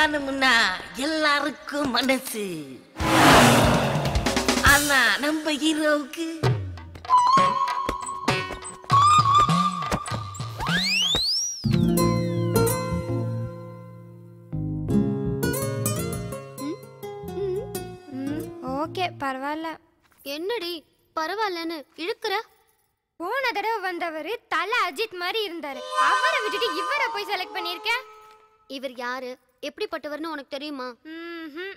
கல்யாணம்னா எல்லாருக்கும் மனசு ஆனா நம்ம ஹீரோவுக்கு ஓகே பரவாயில்ல என்னடி பரவாயில்லன்னு இழுக்கிற போன தடவை வந்தவர் தலை அஜித் மாதிரி இருந்தாரு அவரை விட்டுட்டு இவரை போய் செலக்ட் பண்ணியிருக்க இவர் யாரு எப்படிப்பட்டவர்னு உனக்கு தெரியுமா ம்ஹும்.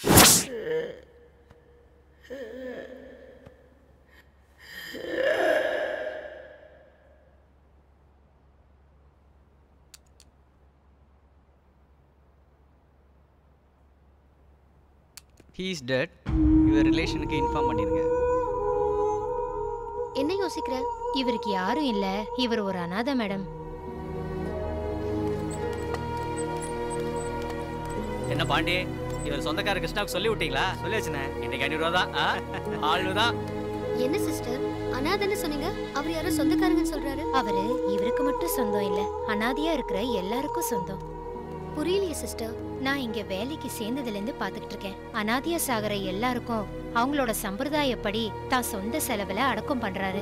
ஹீ இஸ் டெட் யுவர் ரிலேஷனுக்கு இன்ஃபார்ம் பண்ணிருங்க என்ன யோசிக்கிற இவருக்கு யாரும் இல்ல இவர் ஒரு அனாதை மேடம் என்ன பாண்டி இவர் சொந்தக்கார கிருஷ்ணாவுக்கு சொல்லி விட்டீங்களா சொல்லி வச்சுனே இன்னைக்கு ஐநூறுவா தான் ஆளு தான் என்ன சிஸ்டர் அனாதன்னு சொன்னீங்க அவர் யாரோ சொந்தக்காரங்கன்னு சொல்றாரு அவரு இவருக்கு மட்டும் சொந்தம் இல்ல அனாதையா இருக்கிற எல்லாருக்கும் சொந்தம் புரியலையே சிஸ்டர் நான் இங்க வேலைக்கு சேர்ந்ததுல இருந்து பாத்துக்கிட்டு இருக்கேன் அனாதையா சாகிற எல்லாருக்கும் அவங்களோட சம்பிரதாயப்படி தான் சொந்த செலவுல அடக்கம் பண்றாரு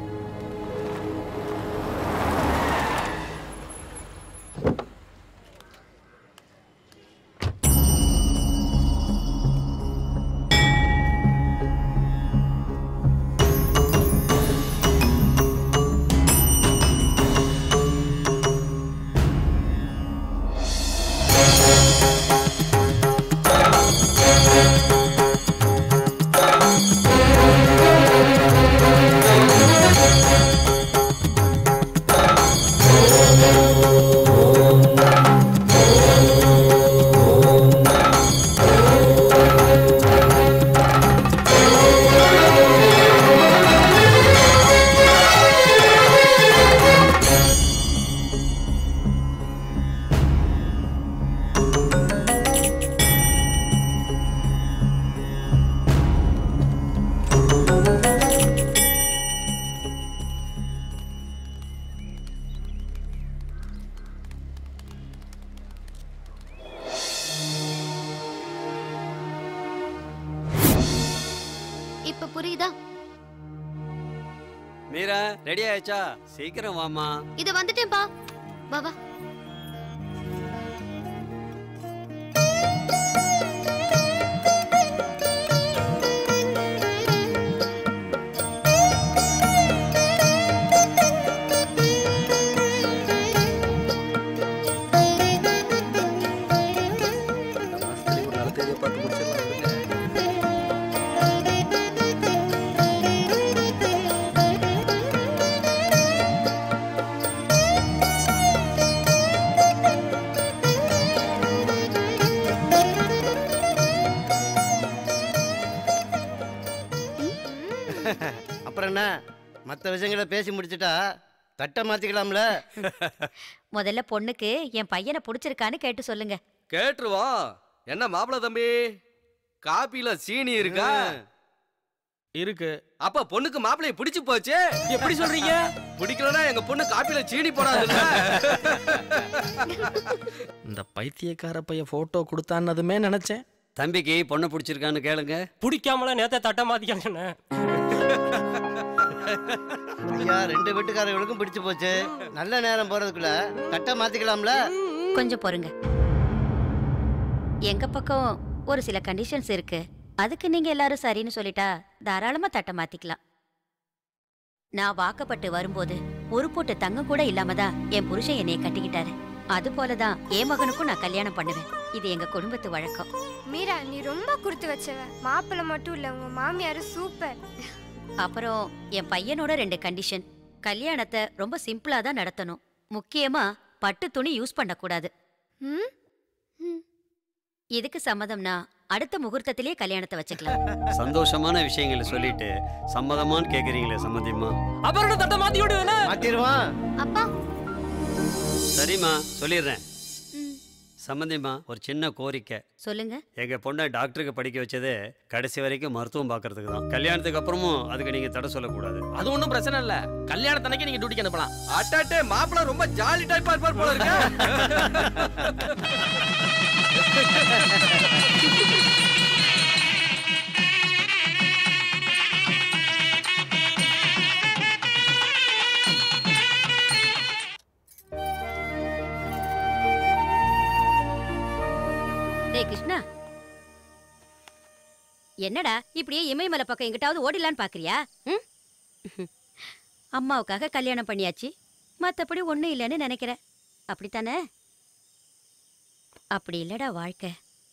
இப்ப புரியுதா மீரா ரெடி ஆயிடுச்சா சீக்கிரம் வாமா இத வந்துட்டேன்பா வா வா அப்புறம் என்ன மற்ற விஷயங்களை பேசி முடிச்சிட்டா தட்டை மாத்திக்கலாம்ல முதல்ல பொண்ணுக்கு என் பையனை பிடிச்சிருக்கான்னு கேட்டு சொல்லுங்க கேட்டுருவோம் என்ன மாப்பிள தம்பி காப்பில சீனி இருக்கா இருக்கு அப்ப பொண்ணுக்கு மாப்பிளைய பிடிச்சு போச்சு எப்படி சொல்றீங்க பிடிக்கலனா எங்க பொண்ணு காப்பில சீனி போடாதுல்ல இந்த பைத்தியக்கார பையன் போட்டோ கொடுத்தான்னதுமே நினைச்சேன் தம்பிக்கு பொண்ணை பிடிச்சிருக்கான்னு கேளுங்க பிடிக்காமல நேத்த தட்ட மாத்திக்காங்க ஐயா ரெண்டு வீட்டுக்காரங்களுக்கும் பிடிச்சு போச்சு நல்ல நேரம் போறதுக்குள்ள தட்டை மாத்திக்கலாம்ல கொஞ்சம் பொறுங்க எங்க பக்கம் ஒரு சில கண்டிஷன்ஸ் இருக்கு அதுக்கு நீங்க எல்லாரும் சரின்னு சொல்லிட்டா தாராளமா தட்ட மாத்திக்கலாம் நான் வாக்கப்பட்டு வரும்போது ஒரு போட்டு தங்கம் கூட இல்லாம தான் என் புருஷன் என்னைய கட்டிக்கிட்டாரு அது போலதான் என் மகனுக்கும் நான் கல்யாணம் பண்ணுவேன் இது எங்க குடும்பத்து வழக்கம் மீரா நீ ரொம்ப கொடுத்து வச்சவ மாப்பிள்ளை மட்டும் இல்ல உங்க மாமியாரும் சூப்பர் அப்புறம் என் பையனோட ரெண்டு கண்டிஷன் கல்யாணத்தை ரொம்ப சிம்பிளா தான் நடத்தணும் முக்கியமா பட்டு துணி யூஸ் பண்ணக்கூடாது ம் இதுக்கு சம்மதம்னா அடுத்த முகூர்த்தத்திலேயே கல்யாணத்தை வச்சுக்கலாம் சந்தோஷமான விஷயங்களை சொல்லிட்டு சம்மதமான்னு கேக்குறீங்களே சம்மதிமா அப்புறம் தட்ட மாத்தி விடுவேனா மாத்திருவான் அப்பா சரிம்மா சொல்லிடுறேன் சம்மந்திம்மா ஒரு சின்ன கோரிக்கை சொல்லுங்க எங்க பொண்ணை டாக்டருக்கு படிக்க வச்சது கடைசி வரைக்கும் மருத்துவம் பார்க்கறதுக்கு தான் கல்யாணத்துக்கு அப்புறமும் அதுக்கு நீங்க தடை சொல்லக்கூடாது அது ஒண்ணும் பிரச்சனை இல்ல கல்யாணத்தன்னைக்கு நீங்க டியூட்டிக்கு அனுப்பலாம் அட்டாட்டே மாப்பிள ரொம்ப ஜாலி டைப்பா இருப்பார் போல இருக்கு டேய் கிருஷ்ணா என்னடா இப்படியே இமயமலை பக்கம் எங்கிட்டாவது ஓடிலான்னு பாக்குறியா ம்? அம்மாவுக்காக கல்யாணம் பண்ணியாச்சு மத்தபடி ஒண்ணும் இல்லைன்னு நினைக்கிறேன் அப்படித்தானே அப்படி இல்லடா வாழ்க்கை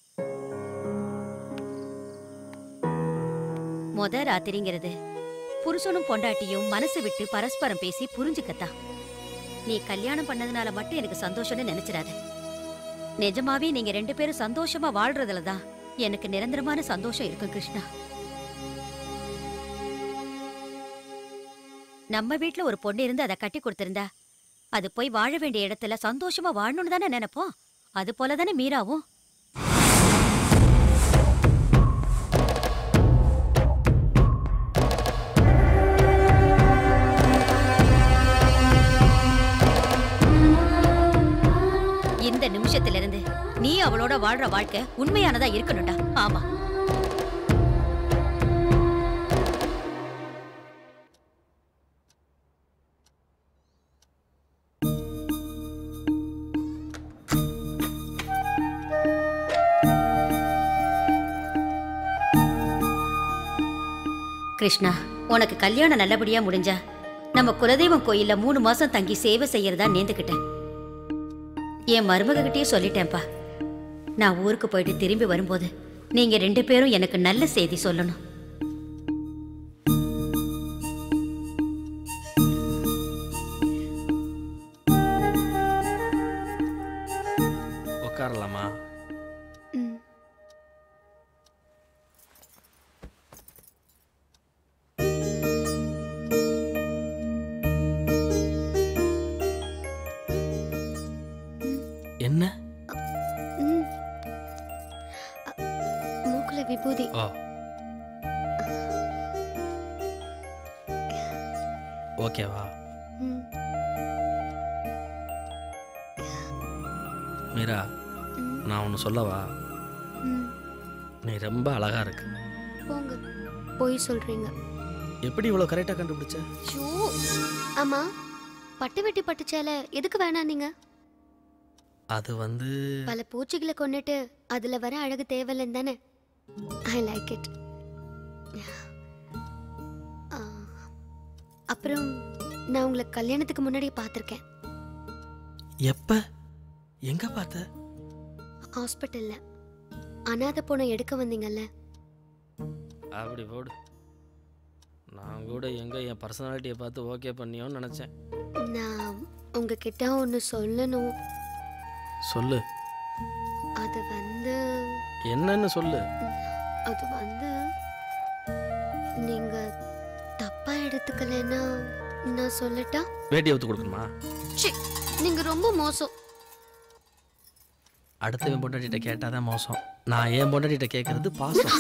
முத ராத்திரிங்கிறது புருஷனும் பொண்டாட்டியும் மனசு விட்டு பரஸ்பரம் பேசி புரிஞ்சுக்கத்தான் நீ கல்யாணம் பண்ணதுனால மட்டும் எனக்கு சந்தோஷம்னு நினைச்சிடாத நிஜமாவே நீங்க ரெண்டு பேரும் சந்தோஷமா வாழ்றதுல தான் எனக்கு நிரந்தரமான சந்தோஷம் இருக்கும் கிருஷ்ணா நம்ம வீட்ல ஒரு பொண்ணு இருந்து அதை கட்டி கொடுத்திருந்தா அது போய் வாழ வேண்டிய இடத்துல சந்தோஷமா வாழணும்னு தானே நினைப்போம் அது போல தானே மீராவும் இந்த நிமிஷத்துல இருந்து நீ அவளோட வாழ்ற வாழ்க்கை உண்மையானதா இருக்கணும்டா ஆமா கிருஷ்ணா உனக்கு கல்யாணம் நல்லபடியா முடிஞ்சா நம்ம குலதெய்வம் கோயில்ல மூணு மாசம் தங்கி சேவை செய்யறதா நேர்ந்துக்கிட்டேன் என் மருமகிட்டே சொல்லிட்டேன்ப்பா நான் ஊருக்கு போயிட்டு திரும்பி வரும்போது நீங்க ரெண்டு பேரும் எனக்கு நல்ல செய்தி சொல்லணும் உட்காரலாமா ம் என்ன ம் அ, மூக்குல விபூதி ஓ ஓகேவா ம் மீரா ம், நான் ஒன்று சொல்லவா ம் நீ ரொம்ப அழகா இருக்கு போங்க போய் சொல்றீங்க எப்படி இவ்வளோ கரெக்டாக கண்டுபிடிச்ச ஷூ ஆமா பட்டு வெட்டி பட்டு சேலை எதுக்கு வேணாம் நீங்க அது வந்து பல பூச்சிகளை கொன்னுட்டு அதுல வர அழகு தேவையில்லைன்னு தானே ஐ லைக் இட் அப்புறம் நான் உங்களை கல்யாணத்துக்கு முன்னாடி பார்த்துருக்கேன் எப்ப எங்க பார்த்த ஹாஸ்பிட்டல்ல அனாதை பொண்ணை எடுக்க வந்தீங்கல்ல அப்படி போடு நான் கூட எங்க என் பர்சனாலிட்டியை பார்த்து ஓகே பண்ணியோன்னு நினச்சேன் நான் உங்ககிட்ட ஒன்று சொல்லணும் சொல்லு அது வந்து என்னன்னு சொல்லு அது வந்து நீங்க தப்பா எடுத்துக்கலைன்னா நான் சொல்லட்டா வேட்டி அவுத்து கொடுக்கணுமா ச்சீ, நீங்க ரொம்ப மோசம் அடுத்தவன் பொண்டாட்டிகிட்ட கேட்டாதான் மோசம் நான் என் பொண்டாட்டிகிட்ட கேட்கறது பாசம்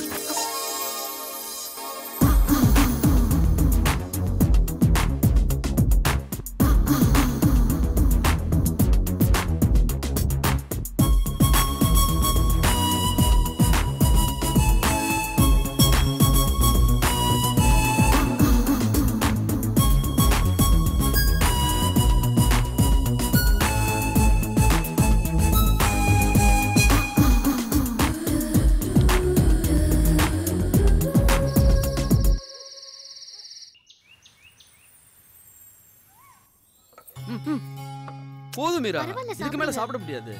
போதும் மீரா பரவாயில்ல, இதுக்கு மேல சாப்பிடுங்க. சாப்பிட முடியாது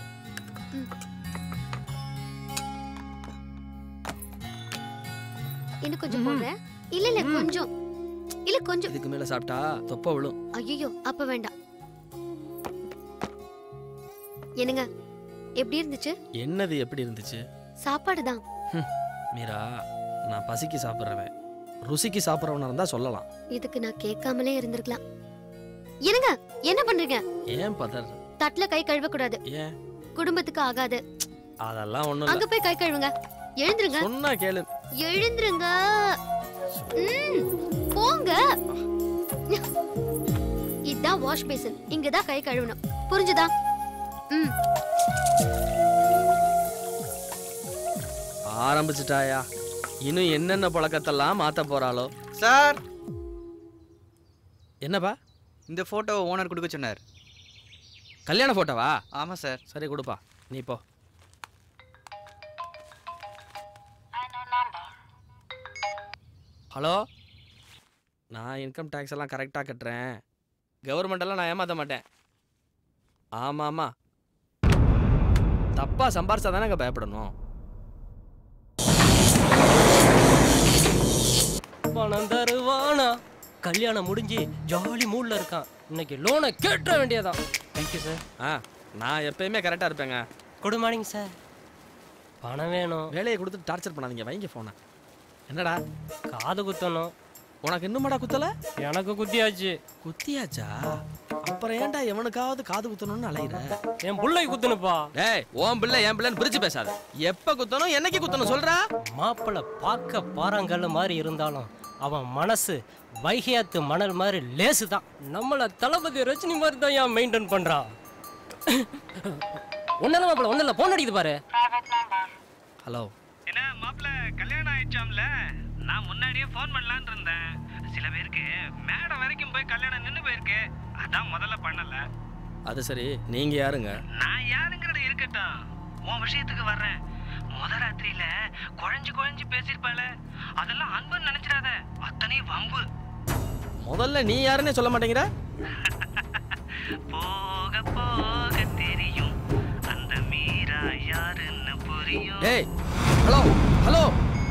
இன்னும் கொஞ்சம் போடுறேன் இல்ல இல்ல கொஞ்சம் இல்ல கொஞ்சம் இதுக்கு மேல சாப்பிட்டா தொப்ப விழும் ஐயோ அப்ப வேண்டாம் என்னங்க எப்படி இருந்துச்சு என்னது எப்படி இருந்துச்சு சாப்பாடு தான் மீரா நான் பசிக்கு சாப்பிட்றவன் ருசிக்கு சாப்பிட்றவனா இருந்தா சொல்லலாம் இதுக்கு நான் கேட்காமலே இருந்திருக்கலாம் என்னங்க என்ன பண்றீங்க ஏன் பதர் தட்டுல கை கழுவ கூடாது ஏன் குடும்பத்துக்கு ஆகாது அதெல்லாம் ஒண்ணும் அங்க இல்ல போய் கை கழுவுங்க எழுந்துருங்க சொன்னா கேளு எழுந்துருங்க ம், போங்க இதான் வாஷ் பேசன் இங்க தான் கை கழுவணும் புரிஞ்சுதா ம் ஆரம்பிச்சிட்டாயா இன்னும் என்னென்ன பழக்கத்தெல்லாம் மாத்த போறாளோ சார் என்னப்பா இந்த ஃபோட்டோ ஓனர் கொடுக்க சொன்னார் கல்யாண போட்டோவா ஆமாம் சார் சரி கொடுப்பா நீ போ ஹலோ நான் இன்கம் டேக்ஸ் எல்லாம் கரெக்டாக கட்டுறேன் கவர்மெண்ட் எல்லாம் நான் ஏமாற்ற மாட்டேன் ஆமாம் ஆமாம் தப்பாக சம்பாரிச்சா தானே பயப்படணும் பணம் தருவானா கல்யாணம் முடிஞ்சு ஜாலி மூட்ல இருக்கான் இன்னைக்கு லோனை கேட்ட வேண்டியதான் தேங்க்யூ சார் ஆ நான் எப்பயுமே கரெக்டாக இருப்பேங்க குட் மார்னிங் சார் பணம் வேணும் வேலையை கொடுத்து டார்ச்சர் பண்ணாதீங்க வைங்க ஃபோனை என்னடா காது குத்தணும் உனக்கு இன்னுமாடா குத்தல எனக்கு குத்தியாச்சு குத்தியாச்சா அப்புறம் ஏன்டா எவனுக்காவது காது குத்தணும்னு அலையிற என் புள்ளை குத்தணுப்பா டேய் உன் பிள்ளை என் பிள்ளைன்னு பிரிச்சு பேசாத எப்ப குத்தணும் என்னைக்கு குத்தணும் சொல்றா மாப்பிள்ளை பார்க்க பாறாங்கல்ல மாதிரி இருந்தாலும் அவன் மனசு வைகையாத்து மணல் மாதிரி லேசு தான் நம்மள தளபதி ரஜினி மாதிரி தான் ஏன் மெயின்டைன் பண்றான் ஒன்னும் மாப்பிள்ள ஒன்னும் இல்லை போன் அடிக்குது பாரு ஹலோ என்ன மாப்பிள்ள கல்யாணம் ஆயிடுச்சாம்ல நான் முன்னாடியே ஃபோன் பண்ணலான்னு இருந்தேன் சில பேருக்கு மேடை வரைக்கும் போய் கல்யாணம் நின்று போயிருக்கு அதான் முதல்ல பண்ணல அது சரி நீங்க யாருங்க நான் யாருங்கிறது இருக்கட்டும் உன் விஷயத்துக்கு வர்றேன் முத ராத்திரியில குழஞ்சு குழஞ்சு பேசியிருப்பாள அதெல்லாம் அன்புன்னு நினைச்சிடாத அத்தனையும் வம்பு முதல்ல நீ யாருன்னே சொல்ல மாட்டேங்கிற போக போக தெரியும் அந்த மீரா யாருன்னு புரியும் டேய் ஹலோ ஹலோ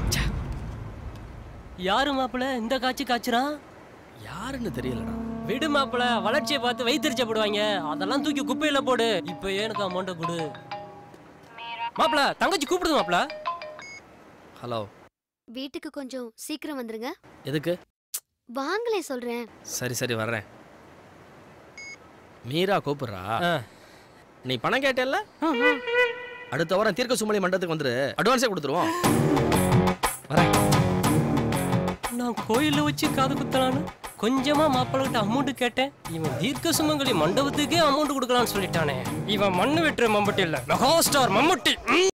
யாரு மாப்பிள்ள இந்த காட்சி காய்ச்சுறான் யாருன்னு தெரியலடா விடு மாப்பிள்ள வளர்ச்சியை பார்த்து வைத்தறிச்சப்படுவாங்க அதெல்லாம் தூக்கி குப்பையில போடு இப்போ எனக்கு அமௌண்ட்டை கொடு மாப்பிள்ள தங்கச்சி கூப்பிடுது மாப்பிள்ள ஹலோ வீட்டுக்கு கொஞ்சம் சீக்கிரம் வந்துருங்க எதுக்கு வாங்களே சொல்றேன் சரி சரி வர்றேன் மீரா கூப்பிடுறா ஆ. நீ பணம் கேட்டல்ல அடுத்த வாரம் தீர்க்க சுமலி மண்டபத்துக்கு வந்துரு அட்வான்ஸே கொடுத்துருவோம் வரேன் நான் கோயில்ல வச்சு காது குத்தலான்னு கொஞ்சமா மாப்பிள்ளகிட்ட அமௌண்ட் கேட்டேன் இவன் தீர்க்க சுமங்கலி மண்டபத்துக்கே அமௌண்ட் கொடுக்கலாம்னு சொல்லிட்டானே இவன் மண்ணு வெட்டுற மம்பட்டி இல்ல மெகா ஸ்டார் மம்முட்டி ம்.